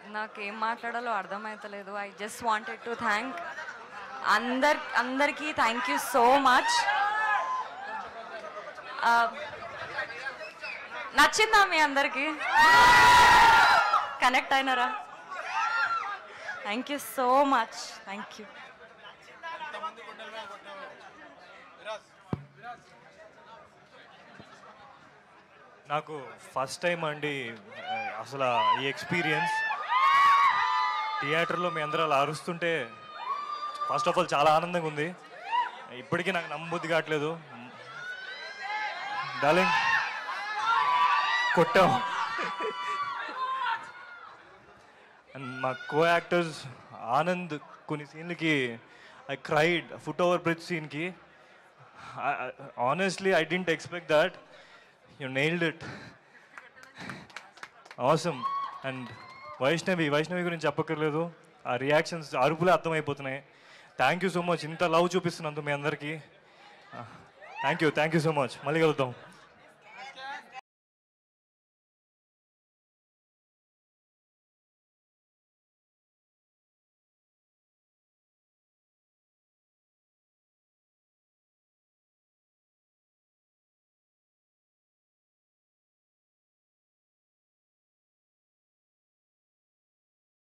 నాకు ఏం మాట్లాడాలో అర్థమవుతలేదు I just wanted to thank అందర్ అందరికీ థ్యాంక్ యూ సో మచ్ నచ్చిందా మీ అందరికీ కనెక్ట్ అయినారా thank you so much thank you నాకు ఫస్ట్ టైం అండి ఆ, అసలు ఈ ఎక్స్పీరియన్స్ థియేటర్లో మీ అందరూ అలా అరుస్తుంటే ఫస్ట్ ఆఫ్ ఆల్ చాలా ఆనందంగా ఉంది ఇప్పటికీ నాకు నమ్మబుద్ధి కావట్లేదు డార్లింగ్ కొట్టాం అండ్ మా కో యాక్టర్స్ ఆనంద్ కొన్ని సీన్లకి I cried foot over bridge సీన్కి honestly I didn't expect that you nailed it అవసరం అండ్ వైష్ణవి వైష్ణవి గురించి చెప్పక్కర్లేదు ఆ రియాక్షన్స్ అరుపులే అర్థమైపోతున్నాయి థ్యాంక్ యూ సో మచ్ ఇంత లవ్ చూపిస్తున్నందుకు మీ అందరికీ thank you thank you so much మళ్ళీ కలుద్దాం